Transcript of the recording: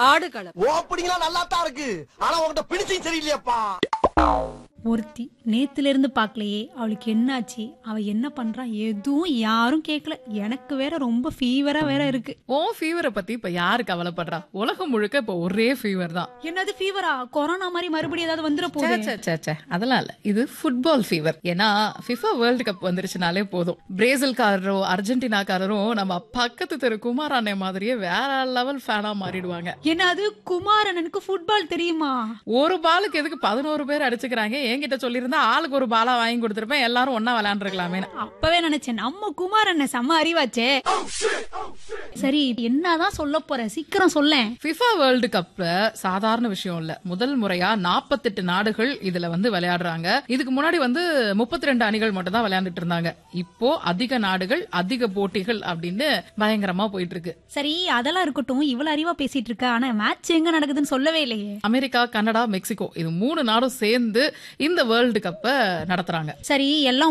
ஆடுகளம் ஓப்பனிங்லாம் நல்லா தான் இருக்கு ஆனா உன்கிட்ட பிடிச்சும் சரியில்லையாப்பா ஒருத்தி நேத்துல இருந்து பார்க்கலையே அவளுக்கு என்னாச்சு அவ என்ன பண்றா எதுவும் யாரும் கேட்கல எனக்கு வேற ரொம்ப ஃபீவரா வேற இருக்கு ஓ ஃபீவரை பத்தி இப்ப யாரு கவலைப்படுறா உலகம் முழுக்க இப்ப ஒரே ஃபீவர் தான் என்னது ஃபீவரா கொரோனா மாதிரி மறுபடியும் ஏதாவது வந்துட ச்சே, போகுது ச்சே, ச்சே, ச்சே. அதெல்லாம் இல்ல இது ஃபுட்பால் ஃபீவர் ஏன்னா ஃபிஃபா வேர்ல்டு கப் வந்துருச்சுனாலே போதும் பிரேசில்காரரோ அர்ஜென்டினாக்காரரோ நம்ம பக்கத்து தெரு குமார் அண்ணன் மாதிரியே வேற லெவல் ஃபேனா மாறிடுவாங்க என்னது குமாரனனுக்கு ஃபுட்பால் தெரியுமா ஒரு பாலுக்கு எதுக்கு பதினோரு பேர் அடிச்சுக்கிறாங்க என்கிட்ட சொல்லியிருந்தா ஆளுக்கு ஒரு பாலா வாங்கி கொடுத்துருப்பேன் எல்லாரும் ஒன்னா விளையாண்டுருக்கலாமே அப்பவே நினைச்சேன் நம்ம குமாரண்ண செம்ம அறிவாச்சே சரி என்னதான் சொல்ல போற சீக்கிரம் சொல்லேன் ஃபிஃபா வேர்ல்டு கப்ல சாதாரண விஷயம் இல்ல முதல் முறையா 48 நாடுகள் இதுல வந்து விளையாடுறாங்க இதுக்கு முன்னாடி வந்து 32 அணிகள் மட்டும் தான் விளையாண்டுட்டு இருந்தாங்க இப்போ அதிக நாடுகள் அதிக போட்டிகள் அப்படின்னு பயங்கரமா போயிட்டு இருக்கு சரி அதெல்லாம் இருக்கட்டும் இவ்வளவு அறிவா பேசிட்டு இருக்க ஆனா மேட்ச் எங்க நடக்குதுன்னு சொல்லவே இல்லையே அமெரிக்கா கனடா மெக்சிகோ இது மூணு நாடும் சேர்ந்து இந்த வேர்ல்டு கப்பை நடத்துறாங்க சரி எல்லாம்